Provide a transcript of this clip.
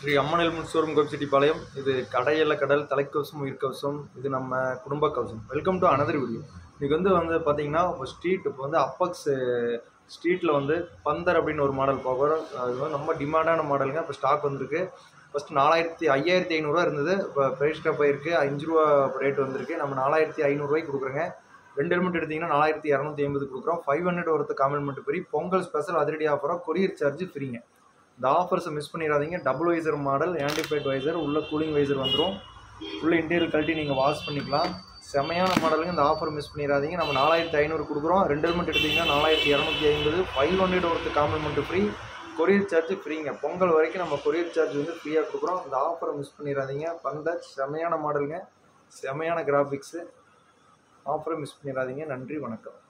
ஸ்ரீ அம்மன் எல்முன் ஷோரூம் கோபிச்செட்டிப்பாளையம் இது கடையில கடல் தலைக்கவசம் உயிர்க்கவசம் இது நம்ம குடும்ப கவசம் வெல்கம் டு அனதர் வீடியோ இன்னைக்கு வந்து வந்து பார்த்தீங்கன்னா இப்போ ஸ்ட்ரீட் இப்போ வந்து அப்பக்ஸ் ஸ்ட்ரீட்டில் வந்து பந்தர் அப்படின்னு ஒரு மாடல் போகிறோம் அது வந்து ரொம்ப டிமாண்டான மாடலுங்க இப்போ ஸ்டாக் வந்திருக்கு ஃபஸ்ட்டு நாலாயிரத்தி ஐயாயிரத்தி ஐநூறுரூவா இருந்தது இப்போ ப்ரைஸ் ட்ராப் ஆயிருக்கு அஞ்சு ரூபா ரேட் வந்திருக்கு நம்ம நாலாயிரத்தி ஐநூறுரூவாய்க்கு கொடுக்குறோங்க ரெண்டு ஹெல்மெட் எடுத்தீங்கன்னா நாலாயிரத்தி இரநூத்தி ஐம்பது கொடுக்குறோம் ஃபைவ் ஹண்ட்ரட் ஒருத்த காம்ப்ளிமெண்ட் ஃப்ரீ பொங்கல் ஸ்பெஷல் அதிரடி ஆஃபராக கொரியர் சார்ஜ் ஃப்ரீங்க இந்த ஆஃபர்ஸை மிஸ் பண்ணிடாதீங்க டபுள் வைசர் மாடல் ஆன்டிஃபைட் வைசர் உள்ள கூலிங் வைசர் வந்துடும் உள்ள இன்டீரியர் கழட்டி நீங்கள் வாஷ் பண்ணிக்கலாம் செமையான மாடலுங்க இந்த ஆஃபர் மிஸ் பண்ணிடாதீங்க நம்ம நாலாயிரத்தி ஐநூறு கொடுக்குறோம் ரெண்டு ஹெல்மெட் எடுத்தீங்கன்னா நாலாயிரத்தி இரநூத்தி ஐம்பது ஃபைவ் ஹண்ட்ரட் ஒருத்த காம்ப்ளிமெண்ட் ஃப்ரீ கொரியர் சார்ஜ் ஃப்ரீங்க பொங்கல் வரைக்கும் நம்ம கொரியர் சார்ஜ் வந்து ஃப்ரீயாக கொடுக்குறோம் இந்த ஆஃபரை மிஸ் பண்ணிடாதீங்க பந்த செமையான மாடலுங்க செமையான கிராஃபிக்ஸு ஆஃபரை மிஸ் பண்ணிடாதீங்க நன்றி வணக்கம்